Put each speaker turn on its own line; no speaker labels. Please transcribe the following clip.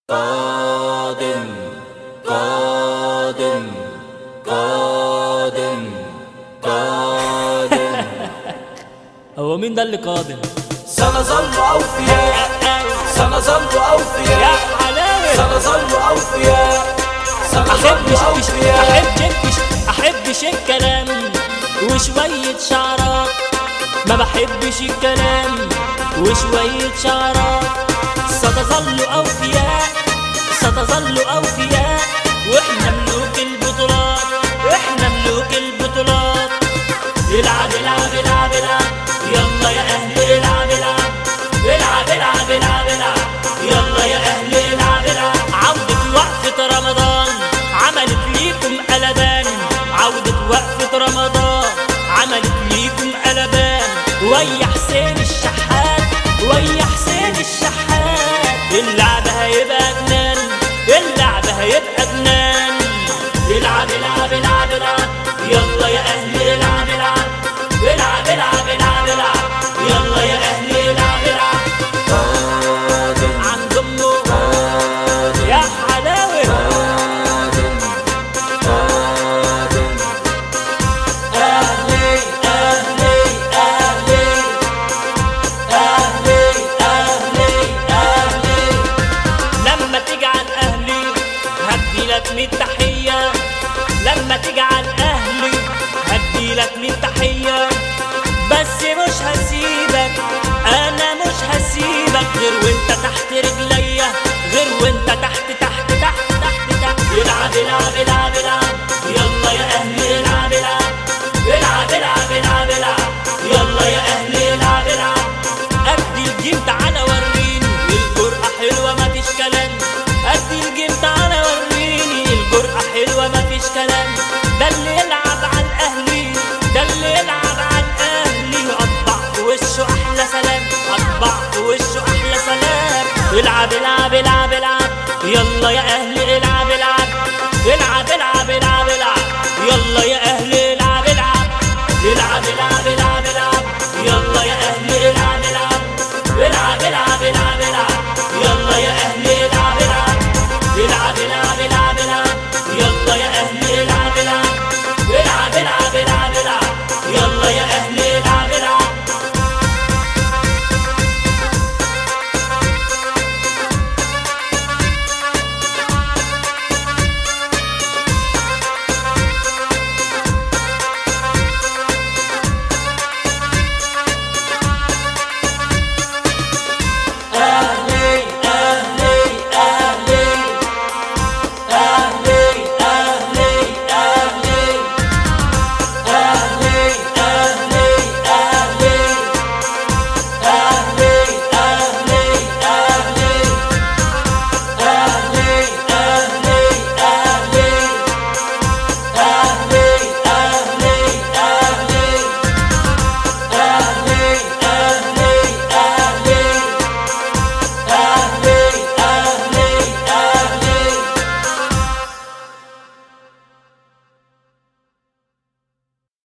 قادم قادم قادم قادم
هو مين ده اللي قادم
سنظل أوفياء سنظل
يا
أوفياء
حلاوة
سنظل أوفياء سنظل
احبش
أوفياء
احبش احبش الكلام وشوية شعرات ما بحبش الكلام وشوية شعرات ستظل أوفياء ستظل أوفياء واحنا ملوك البطولات احنا ملوك البطولات العب العب العب العب يلا يا اهل العب العب العب العب العب العب يلا يا اهل العب العب عودة وقفة رمضان عملت ليكم قلبان عودة وقفة رمضان عملت ليكم قلبان ويا حسين الشحات ويا حسين الشحات اللعب هيبقى جنان اللعب هيبقى جنان العب العب العب العب يلا يا اهل العب العب العب العب العب العب يلا يا اهل العب العب
قادم
عند امه
قادم
يا حلاوه
قادم قادم أهلي أهلي أهلي أهلي أهلي أهلي
لما تجعل اهلي هدي لك مية تحية لما تجعل اهلي هدي لك مية تحية بس مش هسيبك انا مش هسيبك غير وانت تحت رجليا غير وانت تحت تحت تحت تحت تحت العب العب العب العب يلا يا اهلي العب العب العب العب العب العب يلا يا اهلي العب العب ادي الجيم تعالى وريني الجرأة حلوة مفيش كلام ادي الجيم تعالى وريني الجرأة حلوة مفيش كلام ده اللي يلعب على الاهلي ده اللي يلعب على الاهلي اطبع في وشه احلى سلام اطبع في وشه احلى سلام العب العب العب العب يلا يا اهلي العب العب العب العب العب العب يلا يا اهلي